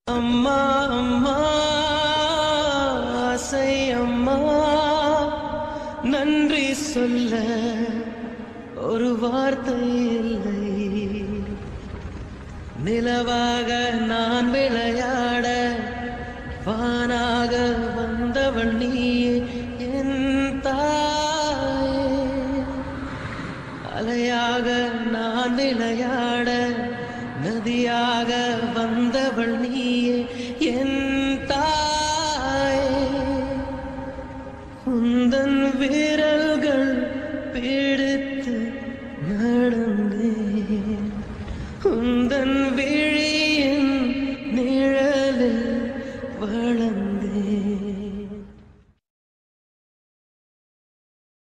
அம்மா அம்மா ஆசை அம்மா நன்றி சொல்ல ஒரு வார்த்தை இல்லை நிலவாக நான் விளையாட வானாக வந்தவள் நீயே என் தாயே அலையாக நான் விளையாட நதியாக வந்தவள்